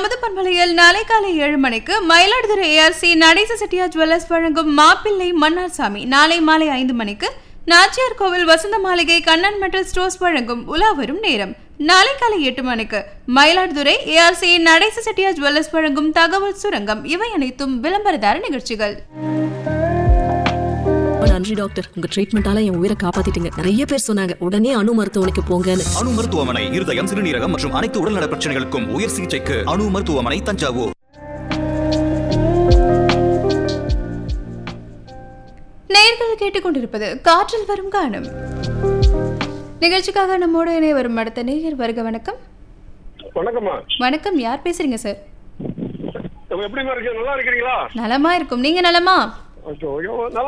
நமது பண்பலையில் நாளை காலை ஏழு மணிக்கு மயிலாடுதுறை ஏஆர்சி நடேச செட்டியா ஜுவல்லர்ஸ் வழங்கும் மாப்பிள்ளை மன்னார்சாமி நாளை மாலை ஐந்து மணிக்கு நாச்சியார் கோவில் வசந்த மாளிகை கண்ணன் மெட்டல் ஸ்டோர்ஸ் வழங்கும் உலா வரும் நேரம் நாளை காலை எட்டு மணிக்கு மயிலாடுதுறை ஏஆர்சி நடேச செட்டியா ஜுவல்லர்ஸ் வழங்கும் தகவல் சுரங்கம் இவை அனைத்தும் விளம்பரதார நிகழ்ச்சிகள் நன்றி டாக்டர் உங்க ட்ரீட்மெண்டால என் உயிரை காப்பாத்திட்டீங்க நிறைய பேர் சொன்னாங்க உடனே அணு மருத்துவமனைக்கு போங்கன்னு அணு மருத்துவமனை இருதயம் சிறுநீரகம் மற்றும் அனைத்து உடல்நல பிரச்சனைகளுக்கும் உயர் சிகிச்சைக்கு அணு மருத்துவமனை தஞ்சாவூர் நேர்கள் கேட்டுக்கொண்டிருப்பது காற்றில் வரும் காணும் நிகழ்ச்சிக்காக நம்மோட இணைய வரும் அடுத்த நேயர் வருக வணக்கம் வணக்கம்மா வணக்கம் யார் பேசுறீங்க சார் எப்படிமா இருக்கீங்க நல்லா இருக்கிறீங்களா நலமா இருக்கும் நீங்க நலமா ஐயோ, ஐயோ, நல்லா